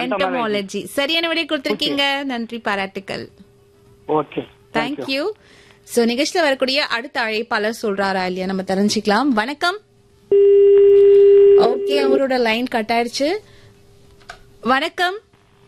Entomology சரியான விடை கொடுத்திருக்கீங்க நன்றி பாராட்டுக்கள் ஓகே தேங்க்யூ சோ நிகழ்ச்சியில வரக்கூடிய அடுத்த அழைப்பாளர் சொல்றாரா இல்லையா நம்ம தெரிஞ்சுக்கலாம் வணக்கம் ஓகே அவரோட லைன் கட் ஆயிருச்சு வணக்கம்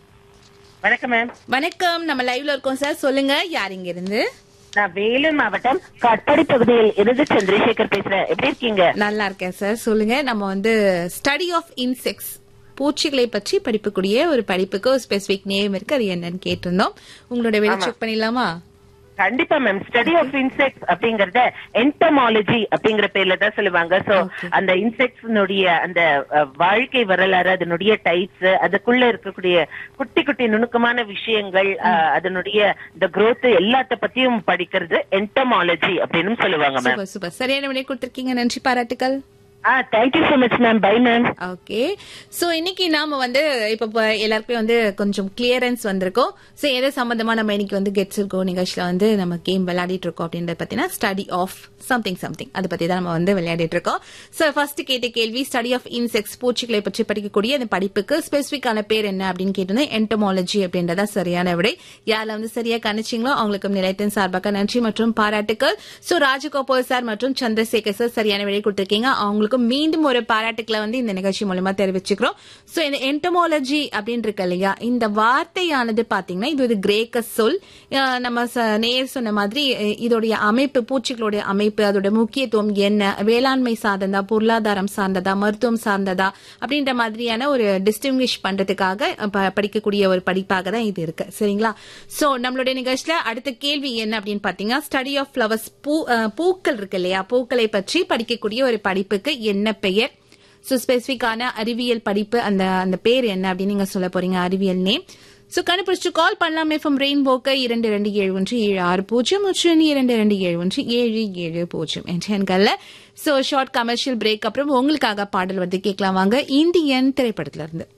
வணக்கம் மேம் வணக்கம் நம்ம லைவ்ல இருக்கோம் சார் சொல்லுங்க யார் இங்க இருந்து நான் வேலூர் மாவட்டம் காட்பாடி பகுதியில் இருந்து சந்திரசேகர் பேசுறேன் எப்படி இருக்கீங்க நல்லா இருக்கேன் சார் சொல்லுங்க நம்ம வந்து ஸ்டடி ஆஃப் இன்செக்ட்ஸ் பூச்சிகளை பற்றி படிப்புக்கூடிய ஒரு படிப்புக்கு ஒரு ஸ்பெசிபிக் நேம் இருக்கு அது என்னன்னு கேட்டிருந்தோம் உங்களோட வேலை செக் பண்ணிடலாமா கண்டிப்பா மேம் ஸ்டடி ஆஃப் இன்செக்ட்ஸ் அப்படிங்கறத என்டமாலஜி அப்படிங்கிற பேர்ல தான் சொல்லுவாங்க சோ Okay. அந்த இன்செக்ட்ஸ்னுடைய அந்த அஹ், வாழ்க்கை வரலாறு அதனுடைய டைப்ஸ் அதுக்குள்ள இருக்கக்கூடிய குட்டி குட்டி நுணுக்கமான விஷயங்கள் அஹ், அதனுடைய இந்த growth எல்லாத்த பத்தியும் படிக்கிறது என்டமாலஜி அப்படின்னு சொல்லுவாங்க மேம் சூப்பர் சூப்பர் சரியான விடை கொடுத்திருக்கீங்க நன்றி பாராட்டுக்கள் ஆ thank you so much ma'am bye ma'am okay so இன்னைக்கு நாம வந்து இப்ப ப- எல்லாருக்குமே வந்து கொஞ்சம் கிளியரன்ஸ் வந்திருக்கோம் சோ எது சம்பந்தமா நம்ம இன்னைக்கு வந்து கெட்ஸ் இருக்கோ நிகழ்ச்சியில வந்து நம்ம கேம் விளையாடிட்டு இருக்கோம் அப்படின்றத பத்தினா ஸ்டடி ஆஃப் சம்திங் சம்திங் அதை பத்தி தான் நம்ம வந்து விளையாடிட்டு இருக்கோம் சோ ஃபர்ஸ்ட் கேட்ட கேள்வி ஸ்டடி ஆஃப் இன்செக்ட்ஸ் பூச்சிகளை பற்றி படிக்கக்கூடிய அந்த படிப்புக்கு ஸ்பெசிபிக்கான பேர் என்ன அப்படின்னு கேட்டிருந்தேன் என்டமாலஜி அப்படின்றதா சரியான விடை யாரில் வந்து சரியா கணிச்சிங்களோ அவங்களுக்கு நிலையத்தின் சார்பாக நன்றி மற்றும் பாராட்டுக்கள் சோ ராஜகோபால் சார் மற்றும் சந்திரசேகர் சார் சரியான விடை கொடுத்திருக்கீங்க அவங்களுக்கு மீண்டும் ஒரு பாராட்டுக்களை வந்து இந்த நிகழ்ச்சி மூலமா தெரிவிச்சுக்கிறோம் சோ இந்த என்டமாலஜி அப்படின்னு இருக்கு இல்லையா இந்த வார்த்தையானது பாத்தீங்கன்னா இது ஒரு கிரேக்க சொல் அஹ் நம்ம ச- நேர் சொன்ன மாதிரி அஹ் இதோடைய அமைப்பு பூச்சிகளுடைய அமைப்பு அதோட முக்கியத்துவம் என்ன வேளாண்மை சார்ந்ததா பொருளாதாரம் சார்ந்ததா மருத்துவம் சார்ந்ததா அப்படின்ற மாதிரியான ஒரு டிஸ்டிங்விஷ் பண்றதுக்காக அஹ், ப- படிக்கக்கூடிய ஒரு படிப்பாக தான் இது இருக்கு சரிங்களா சோ நம்மளுடைய நிகழ்ச்சியில அடுத்த கேள்வி என்ன அப்படின்னு பாத்தீங்கன்னா ஸ்டடி ஆஃப் ஃபிளவர்ஸ் பூ அஹ், பூக்கள் இருக்கு இல்லையா பூக்களை பற்றி படிக்கக்கூடிய ஒரு படிப்புக்கு என்ன பெயர் சோ ஸ்பெசிபிக்கான அறிவியல் படிப்பு அந்த அந்த பேர் என்ன அப்படின்னு நீங்க சொல்ல போறீங்க அறிவியல் நேம் சோ கண்டுபிடிச்சு கால் பண்ணலாமே ஃப்ரம் ரெயின்போக்கு இரண்டு ரெண்டு ஏழு ஒன்று ஏழு ஆறு பூஜ்ஜியம் மற்றும் இரண்டு ரெண்டு ஏழு ஒன்று ஏழு ஏழு பூஜ்ஜியம் என்ற எண்கள்ல சோ ஷார்ட் கமர்ஷியல் பிரேக் அப்புறம் உங்களுக்காக பாடல் வந்து கேட்கலாம் வாங்க இந்தியன் திரைப்படத்துல இருந்து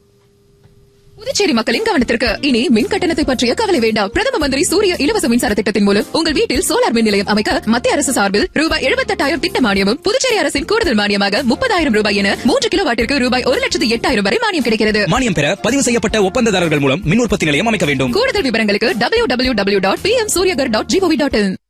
புதுச்சேரி மக்களின் கவனத்திற்கு இனி மின் கட்டணத்தை பற்றிய கவலை வேண்டாம் பிரதம மந்திரி சூரிய இலவச மின்சார திட்டத்தின் மூலம் உங்கள் வீட்டில் சோலார் மின் நிலையம் அமைக்க மத்திய அரசு சார்பில் ரூபாய் எழுபத்தெட்டாயிரம் திட்ட மானியமும் புதுச்சேரி அரசின் கூடுதல் மானியமாக முப்பதாயிரம் ரூபாய் என மூன்று கிலோ வாட்டிற்கு ரூபாய் ஒரு லட்சத்து எட்டாயிரம் வரை மானியம் கிடைக்கிறது மானியம் பெற பதிவு செய்யப்பட்ட ஒப்பந்ததாரர்கள் மூலம் மின் உற்பத்தி நிலையம் அமைக்க வேண்டும் கூடுதல் விவரங்களுக்கு W W W dot P M Suryaghar dot G O V dot இன்